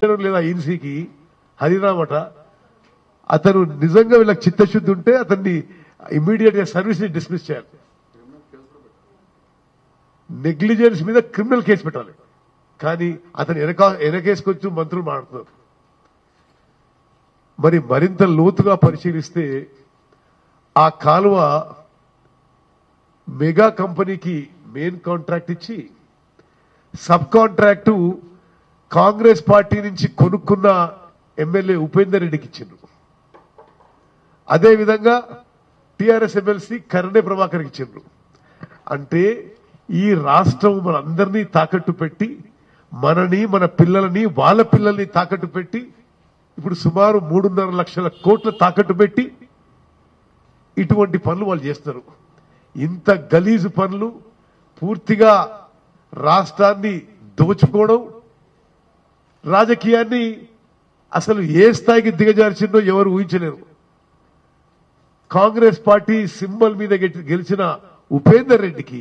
చేయడం లేదా ఈన్సీకి హరిరామట అతను నిజంగా వీళ్ళకి చిత్తశుద్ధి ఉంటే అతన్ని ఇమ్మీడియట్ గా సర్వీస్ ని డిస్మిస్ చేయాలి నెగ్లిజెన్స్ మీద క్రిమినల్ కేసు పెట్టాలి కానీ అతను వెనక వెనకేసుకొచ్చి మంత్రులు మాట్లాడుతున్నారు మరి మరింత లోతుగా పరిశీలిస్తే ఆ కాలువ మెగా కంపెనీకి మెయిన్ కాంట్రాక్ట్ ఇచ్చి సబ్ కాంట్రాక్టు కాంగ్రెస్ పార్టీ నుంచి కొనుక్కున్న ఎమ్మెల్యే ఉపేందర్ రెడ్డికి ఇచ్చిండ్రు అదేవిధంగా టిఆర్ఎస్ ఎమ్మెల్సీ కరణే ప్రభాకర్కి ఇచ్చిండ్రు అంటే ఈ రాష్ట్రం మనందరినీ తాకట్టు పెట్టి మనని మన పిల్లలని వాళ్ళ పిల్లల్ని తాకట్టు పెట్టి ఇప్పుడు సుమారు మూడున్నర లక్షల కోట్ల తాకట్టు పెట్టి ఇటువంటి పనులు వాళ్ళు చేస్తారు ఇంత గలీజు పనులు పూర్తిగా రాష్ట్రాన్ని దోచుకోవడం రాజకీయాన్ని అసలు ఏ స్థాయికి దిగజార్చిందో ఎవరు ఊహించలేరు కాంగ్రెస్ పార్టీ సింబల్ మీద గెలిచి- గెలిచిన ఉపేందర్ రెడ్డికి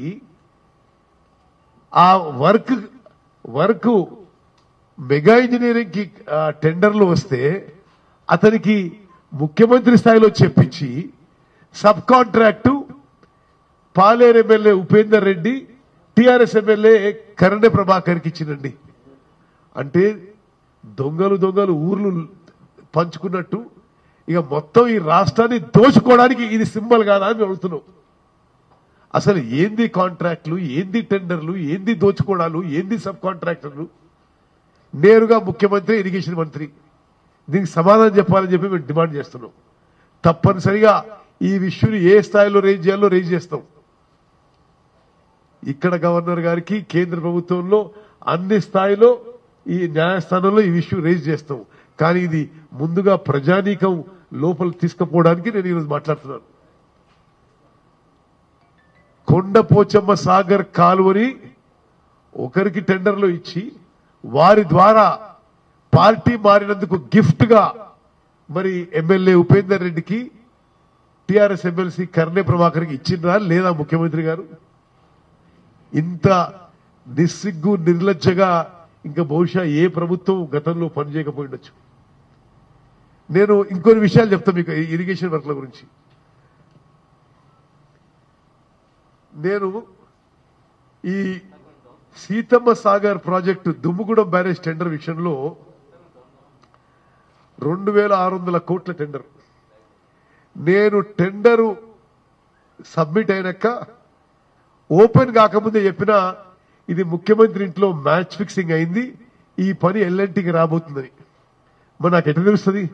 ఆ వర్క్ వర్క్ మెగా ఇంజనీరింగ్ కి ఆ, టెండర్లు వస్తే అతనికి ముఖ్యమంత్రి స్థాయిలో చెప్పించి sub contract Paleru MLA Upender Reddy TRS MLA కరణ్య ప్రభాకర్కి ఇచ్చిందండి అంటే దొంగలు దొంగలు ఊర్లు పంచుకున్నట్టు ఇక మొత్తం ఈ రాష్ట్రాన్ని దోచుకోవడానికి ఇది సింబల్ కాదా అని అడుగుతున్నాం అసలు ఏంది కాంట్రాక్ట్లు ఏంది టెండర్లు ఏంది దోచుకోవడాలు ఏంది సబ్ కాంట్రాక్టర్లు నేరుగా ముఖ్యమంత్రి ఇరిగేషన్ మంత్రి దీనికి సమాధానం చెప్పాలని చెప్పి మేము డిమాండ్ చేస్తున్నాం తప్పనిసరిగా ఈ విషయం ఏ స్థాయిలో రేజ్ చేయాలో రేజ్ చేస్తాం ఇక్కడ గవర్నర్ గారికి కేంద్ర ప్రభుత్వంలో అన్ని స్థాయిలో ఈ న్యాయస్థానంలో ఈ విషయం రేజ్ చేస్తాం కానీ ఇది ముందుగా ప్రజానీకం లోపల తీసుకుపోవడానికి నేను ఈరోజు మాట్లాడుతున్నాను కొండపోచమ్మ సాగర్ కాలువని ఒకరికి టెండర్లో ఇచ్చి వారి ద్వారా పార్టీ మారినందుకు గిఫ్ట్ గా మరి ఎమ్మెల్యే ఉపేందర్ రెడ్డికి టిఆర్ఎస్ ఎమ్మెల్సీ కర్ణే ప్రభాకర్కి ఇచ్చిండ్రా లేదా ముఖ్యమంత్రి గారు ఇంత నిస్సిగ్గు నిర్లజ్జగా ఇంకా బహుశా ఏ ప్రభుత్వం గతంలో పనిచేయకపోయిండొచ్చు నేను ఇంకొన్ని విషయాలు చెప్తాను మీకు ఈ ఇరిగేషన్ వర్క్ల గురించి నేను ఈ Sitamma Sagar project Dummugudem barrage tender విషయంలో రెండు వేల ఆరు వందల కోట్ల టెండర్ నేను టెండరు సబ్మిట్ అయినాక ఓపెన్ కాకముందే చెప్పిన ఇది ముఖ్యమంత్రి ఇంట్లో మ్యాచ్ ఫిక్సింగ్ అయింది ఈ పని ఎల్ఎన్టీకి రాబోతుందని మరి నాకు ఎట్లా తెలుస్తుంది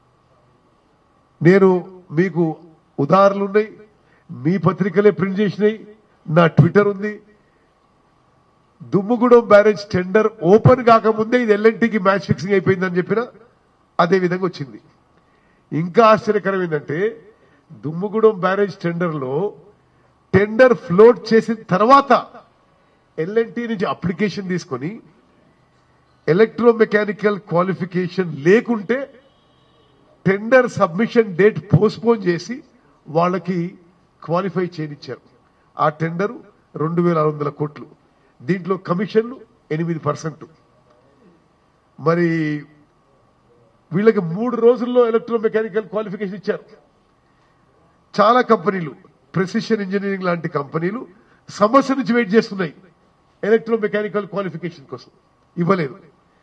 నేను మీకు ఉదాహరణలు ఉన్నాయి మీ పత్రికలే ప్రింట్ చేసినాయి నా ట్విట్టర్ ఉంది దుమ్ముగూడెం బ్యారేజ్ టెండర్ ఓపెన్ కాకముందే ఇది ఎల్ఎన్టీకి మ్యాచ్ ఫిక్సింగ్ అయిపోయిందని చెప్పిన అదే విధంగా వచ్చింది ఇంకా ఆశ్చర్యకరం ఏంటంటే దుమ్ముగూడెం బ్యారేజ్ టెండర్లో టెండర్ ఫ్లోట్ చేసిన తర్వాత ఎల్ఎన్టీ నుంచి అప్లికేషన్ తీసుకొని ఎలక్ట్రోమెకానికల్ క్వాలిఫికేషన్ లేకుంటే టెండర్ సబ్మిషన్ డేట్ పోస్ట్పోన్ చేసి వాళ్ళకి క్వాలిఫై చేయనిచ్చారు ఆ టెండర్ రెండు వేల ఆరు వందల కోట్లు దీంట్లో కమిషన్లు ఎనిమిది పర్సెంట్ మరి వీళ్ళకి మూడు రోజుల్లో ఎలక్ట్రోమెకానికల్ క్వాలిఫికేషన్ ఇచ్చారు చాలా కంపెనీలు ప్రెసిషన్ ఇంజనీరింగ్ లాంటి కంపెనీలు సమస్య నుంచి వెయిట్ చేస్తున్నాయి ఎలక్ట్రోమెకానికల్ క్వాలిఫికేషన్ కోసం ఇవ్వలేదు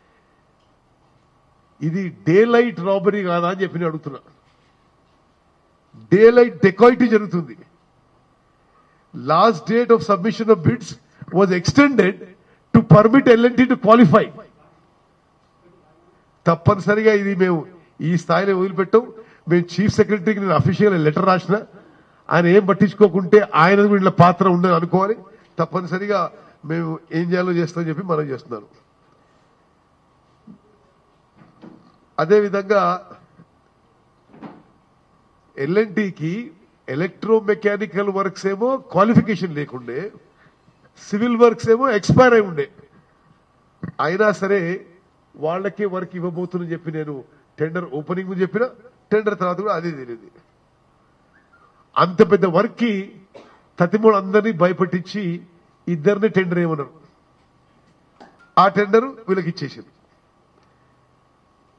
ఇది డే లైట్ రాబరీ కాదా అని చెప్పి నేను అడుగుతున్నా డే లైట్ డెకాయిటీ జరుగుతుంది last date of submission of bids was extended to permit L&T to qualify తప్పనిసరిగా ఇది మేము ఈ స్థాయిలో వదిలిపెట్టాం మేము చీఫ్ సెక్రటరీకి నేను అఫీషియల్ లెటర్ రాసిన ఆయన ఏం పట్టించుకోకుంటే ఆయన వీళ్ళ పాత్ర ఉండని అనుకోవాలి తప్పనిసరిగా మేము ఏం చేయాలో చేస్తామని చెప్పి మనం చేస్తున్నాను అదేవిధంగా ఎల్ఎన్టీకి ఎలక్ట్రోమెకానికల్ వర్క్స్ ఏమో క్వాలిఫికేషన్ లేకుండే సివిల్ వర్క్స్ ఏమో ఎక్స్పైర్ అయి ఉండే అయినా సరే వాళ్ళకే వర్క్ ఇవ్వబోతుందని చెప్పి నేను టెండర్ ఓపెనింగ్ ముందు చెప్పిన టెండర్ తర్వాత కూడా అదే తెలియదు అంత పెద్ద వర్క్ కి తతిమూడు అందరినీ భయపెట్టించి ఇద్దరిని టెండర్ ఏమన్నారు ఆ టెండర్ వీళ్ళకి ఇచ్చేసారు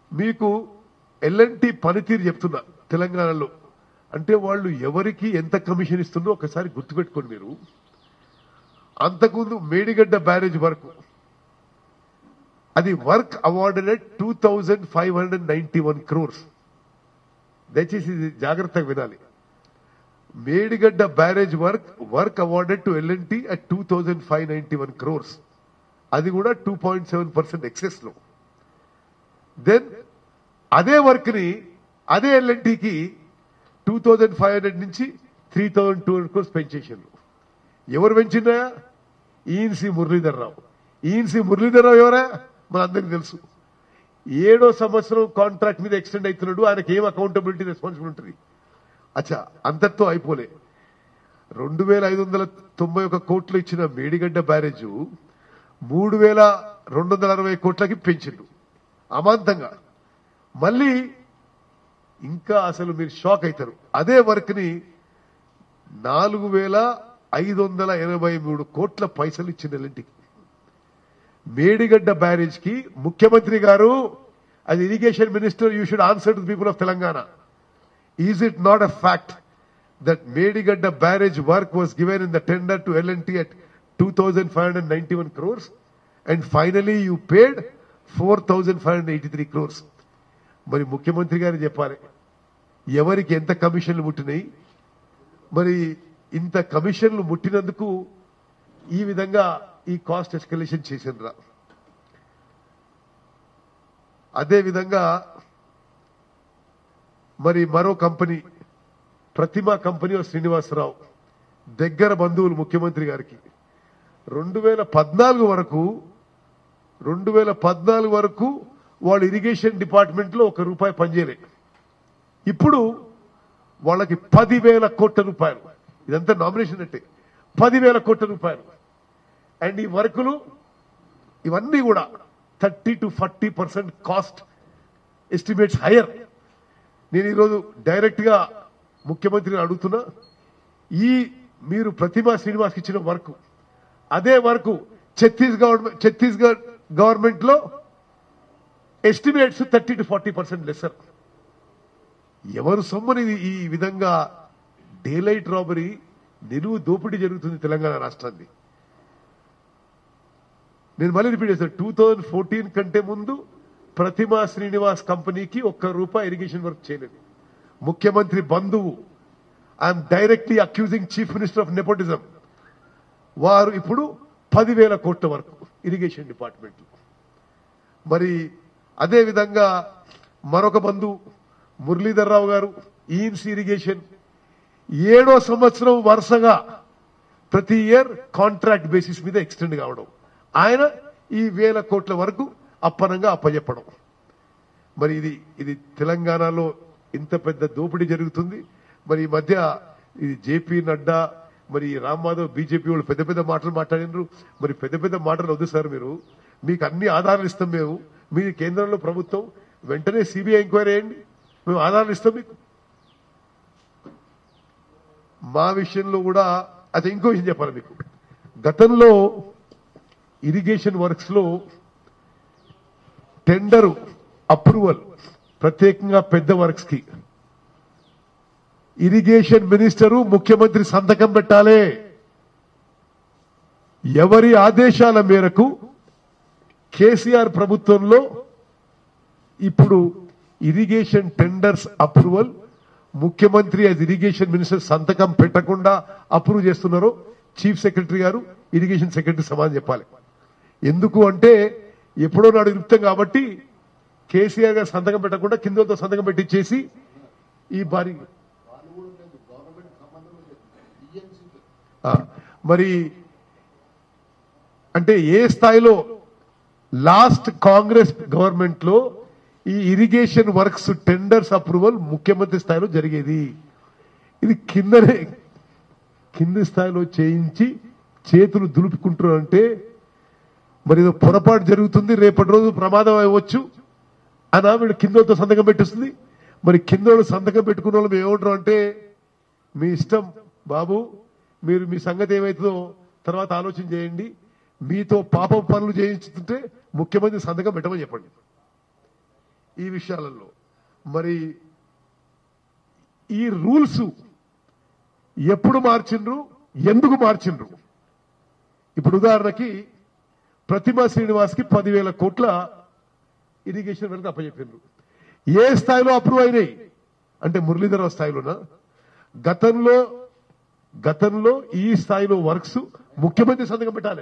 మీకు ఎల్ఎన్టీ పనితీరు చెప్తున్నా తెలంగాణలో అంటే వాళ్ళు ఎవరికి ఎంత కమిషన్ ఇస్తుందో ఒకసారి గుర్తుపెట్టుకోండి మీరు అంతకుముందు మేడిగడ్డ బ్యారేజ్ వరకు అది work awarded two thousand five hundred ninety one crores దయచేసి ఇది జాగ్రత్తగా వినాలి Medigadda barrage work work awarded to L&T at two thousand five ninety one crores అది కూడా two point seven percent excess లో దెన్ అదే వర్క్ ని అదే ఎల్ఎన్టీకి టూ థౌజండ్ ఫైవ్ హండ్రెడ్ నుంచి three thousand two hundred crores పెంచేసిండ్రు ఎవరు పెంచినా ఈఎన్సి మురళీధర్ రావు ఈఎన్సి మురళీధర్ రావు ఎవరా మన అందరికి తెలుసు ఏడో సంవత్సరం కాంట్రాక్ట్ మీద ఎక్స్టెండ్ అవుతున్నాడు ఆయనకి ఏం అకౌంటబిలిటీ రెస్పాన్సిబిలిటీ ఉంటుంది అచ్చా అంతటితో అయిపోలే రెండు వేల ఐదు వందల తొంభై ఒక కోట్లు ఇచ్చిన మేడిగడ్డ బ్యారేజ్ మూడు వేల రెండు వందల అరవై కోట్లకి పెంచిండు అమాంతంగా మళ్ళీ ఇంకా అసలు మీరు షాక్ అవుతారు అదే వర్క్ ని నాలుగు వేల ఐదు వందల ఎనభై మూడు కోట్ల పైసలు ఇచ్చిన ఎల్ఎన్టీకి మేడిగడ్డ బ్యారేజ్ కి ముఖ్యమంత్రి గారు అది irrigation minister you should answer to people of Telangana is it not a fact that Medigadda barrage work was given in the tender to L&T at two thousand five hundred ninety one crores and finally you paid four thousand five hundred eighty three crores మరి ముఖ్యమంత్రి గారు చెప్పాలి ఎవరికి ఎంత కమిషన్లు ముట్టినాయి మరి ఇంత కమిషన్లు ముట్టినందుకు ఈ విధంగా ఈ కాస్ట్ ఎస్కలేషన్ చేసిండ్రా అదే విధంగా మరి మరో company Prathima company of Srinivasarao దగ్గర బంధువులు ముఖ్యమంత్రి గారికి రెండు వేల పద్నాలుగు వరకు రెండు వేల పద్నాలుగు వరకు వాళ్ళు ఇరిగేషన్ డిపార్ట్మెంట్ లో ఒక రూపాయి పనిచేయలే ఇప్పుడు వాళ్ళకి పదివేల కోట్ల రూపాయలు ఇదంతా నామినేషన్ అంటే పదివేల కోట్ల రూపాయలు అండ్ ఈ వర్కులు ఇవన్నీ కూడా thirty to forty percent cost estimates higher నేను ఈరోజు డైరెక్ట్ గా ముఖ్యమంత్రిని అడుగుతున్నా ఈ మీరు ప్రతిమా శ్రీనివాస్కి ఇచ్చిన వర్క్ అదే వర్క్ ఛత్తీస్గఢ్ ఛత్తీస్గఢ్ గవర్నమెంట్ లో estimates thirty to forty percent lesser ఎవరు సొమ్ముని ఈ విధంగా డేలైట్ రాబరీ నిలువు దోపిడీ జరుగుతుంది తెలంగాణ రాష్ట్రాన్ని నేను మళ్ళీ రిపీట్ చేస్తాను టూ థౌజండ్ ఫోర్టీన్ కంటే ముందు ప్రతిమా శ్రీనివాస్ కంపెనీకి ఒక్క రూపాయి ఇరిగేషన్ వర్క్ చేయలేదు ముఖ్యమంత్రి బంధువు I'm directly accusing chief minister of nepotism వారు ఇప్పుడు పదివేల కోట్ల వరకు ఇరిగేషన్ డిపార్ట్మెంట్ మరి అదే విధంగా మరొక బంధువు మురళీధర్ రావు గారు ఈఎన్సీ ఇరిగేషన్ ఏడో సంవత్సరం వరుసగా ప్రతి ఇయర్ కాంట్రాక్ట్ బేసిస్ మీద ఎక్స్టెండ్ కావడం ఆయన ఈ వేల కోట్ల వరకు అప్పనంగా అప్పచెప్పడం మరి ఇది ఇది తెలంగాణలో ఇంత పెద్ద దోపిడీ జరుగుతుంది మరి ఈ మధ్య ఇది జేపీ నడ్డా మరి ఈ రామ్ మాధవ్ బీజేపీ వాళ్ళు పెద్ద పెద్ద మాటలు మాట్లాడినారు మరి పెద్ద పెద్ద మాటలు వద్దు సార్ మీరు మీకు అన్ని ఆధారాలు ఇస్తాం మేము మీ కేంద్రంలో ప్రభుత్వం వెంటనే సిబిఐ ఎంక్వైరీ చేయండి మేము ఆధారాలు ఇస్తాం మీకు మా విషయంలో కూడా అది ఇంకో విషయం చెప్పాలి మీకు గతంలో ఇరిగేషన్ వర్క్స్ లో టెండర్ అప్రూవల్ ప్రత్యేకంగా పెద్ద వర్క్స్ కి ఇరిగేషన్ మినిస్టరు ముఖ్యమంత్రి సంతకం పెట్టాలి ఎవరి ఆదేశాల మేరకు కేసీఆర్ ప్రభుత్వంలో ఇప్పుడు ఇరిగేషన్ టెండర్స్ అప్రూవల్ ముఖ్యమంత్రి యాజ్ ఇరిగేషన్ మినిస్టర్ సంతకం పెట్టకుండా అప్రూవ్ చేస్తున్నారో చీఫ్ సెక్రటరీ గారు ఇరిగేషన్ సెక్రటరీ సమాధానం చెప్పాలి ఎందుకు అంటే ఎప్పుడో నాడు నిలుపుతాం కాబట్టి కేసీఆర్ గారు సంతకం పెట్టకుండా కిందతో సంతకం పెట్టించేసి ఈ భారీ ఆ, మరి అంటే ఏ స్థాయిలో లాస్ట్ కాంగ్రెస్ గవర్నమెంట్ లో ఈ ఇరిగేషన్ వర్క్స్ టెండర్స్ అప్రూవల్ ముఖ్యమంత్రి స్థాయిలో జరిగేది ఇది కిందనే కింది స్థాయిలో చేయించి చేతులు దులుపుకుంటున్నారంటే మరి ఏదో పొరపాటు జరుగుతుంది రేపటి రోజు ప్రమాదం అవ్వచ్చు అని వీళ్ళు కిందతో సంతకం పెట్టిస్తుంది మరి కిందోళ్ళు సంతకం పెట్టుకున్న వాళ్ళు మేము ఏమంటాం అంటే మీ ఇష్టం బాబు మీరు మీ సంగతి ఏమైతుందో తర్వాత ఆలోచన చేయండి మీతో పాపం పనులు చేయించుతుంటే ముఖ్యమంత్రి సంతకం పెట్టమని చెప్పండి ఈ విషయాలలో మరి ఈ రూల్స్ ఎప్పుడు మార్చిండ్రు ఎందుకు మార్చిండ్రు ఇప్పుడు ఉదాహరణకి ప్రతిమా శ్రీనివాస్కి పదివేల కోట్ల ఇరిగేషన్ వెనక అప్పచెప్పిండ్రు ఏ స్థాయిలో అప్రూవ్ అయినాయి అంటే మురళీధర స్థాయిలోనా గతంలో గతంలో ఈ స్థాయిలో వర్క్స్ ముఖ్యమంత్రి సంతకం పెట్టాలి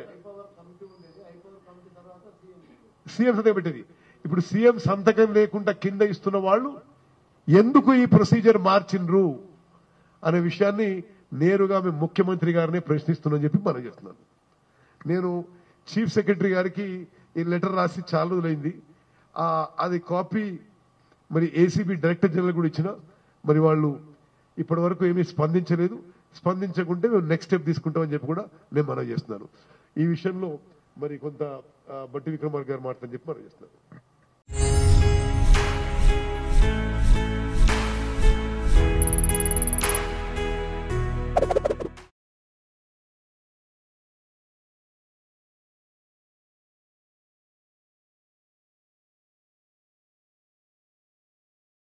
సీఎం సంతకం పెట్టేది ఇప్పుడు సీఎం సంతకం లేకుండా కింద ఇస్తున్న వాళ్ళు ఎందుకు ఈ ప్రొసీజర్ మార్చిండ్రు అనే విషయాన్ని నేరుగా మేము ముఖ్యమంత్రి గారినే ప్రశ్నిస్తున్నాం చెప్పి మనం చేస్తున్నాను నేను చీఫ్ సెక్రటరీ గారికి ఈ లెటర్ రాసి చాలా రోజులైంది ఆ, అది కాపీ మరి ఏసీబీ డైరెక్టర్ జనరల్ కూడా ఇచ్చిన మరి వాళ్ళు ఇప్పటి వరకు ఏమీ స్పందించలేదు స్పందించకుంటే మేము నెక్స్ట్ స్టెప్ తీసుకుంటామని చెప్పి కూడా నేను మనం చేస్తున్నాను ఈ విషయంలో మరి కొంత ఆ, బట్టి విక్రమార్ గారు మాట్లాడని చెప్పి మనం చేస్తున్నాను